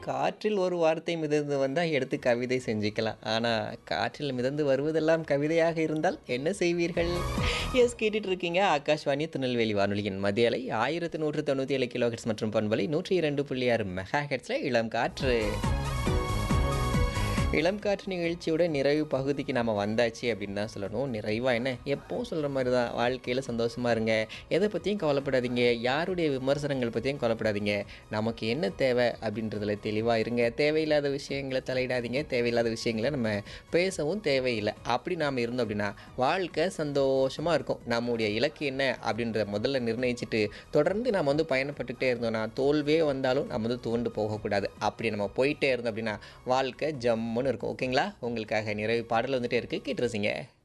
காற்றில் ஒரு வார்த்தை மிதந்து வந்தால் எடுத்து கவிதை செஞ்சுக்கலாம் ஆனால் காற்றில் மிதந்து வருவதெல்லாம் கவிதையாக இருந்தால் என்ன செய்வீர்கள் எஸ் கேட்டுட்டு இருக்கீங்க ஆகாஷ்வாணி திருநெல்வேலி வானொலியின் மதிய அலை ஆயிரத்து நூற்று தொண்ணூற்றி ஏழு கிலோஹெட்ஸ் மற்றும் பண்பலை நூற்றி இரண்டு புள்ளி ஆறு மெகா ஹெட்ஸில் இளம் காற்று இளம் காற்று நிகழ்ச்சியோட நிறைவு பகுதிக்கு நம்ம வந்தாச்சு அப்படின்னு தான் சொல்லணும் நிறைவாக என்ன எப்போவும் சொல்கிற மாதிரி தான் வாழ்க்கையில் சந்தோஷமாக இருங்க எதை பற்றியும் கவலைப்படாதீங்க யாருடைய விமர்சனங்கள் பற்றியும் கவலைப்படாதீங்க நமக்கு என்ன தேவை அப்படின்றதுல தெளிவாக இருங்க தேவையில்லாத விஷயங்களை தலையிடாதீங்க தேவையில்லாத விஷயங்களை நம்ம பேசவும் தேவையில்லை அப்படி நாம் இருந்தோம் அப்படின்னா வாழ்க்கை சந்தோஷமாக இருக்கும் நம்முடைய இலக்கு என்ன அப்படின்றத முதல்ல நிர்ணயிச்சுட்டு தொடர்ந்து நம்ம வந்து பயணப்பட்டுக்கிட்டே இருந்தோம்னா தோல்வியே வந்தாலும் நம்ம வந்து துவண்டு போகக்கூடாது அப்படி நம்ம போயிட்டே இருந்தோம் அப்படின்னா வாழ்க்கை ஜம்முன்னு இருக்கும் ஓகேங்களா உங்களுக்காக நிறைவு பாடல் வந்துட்டே இருக்குது கேட்டுருசிங்க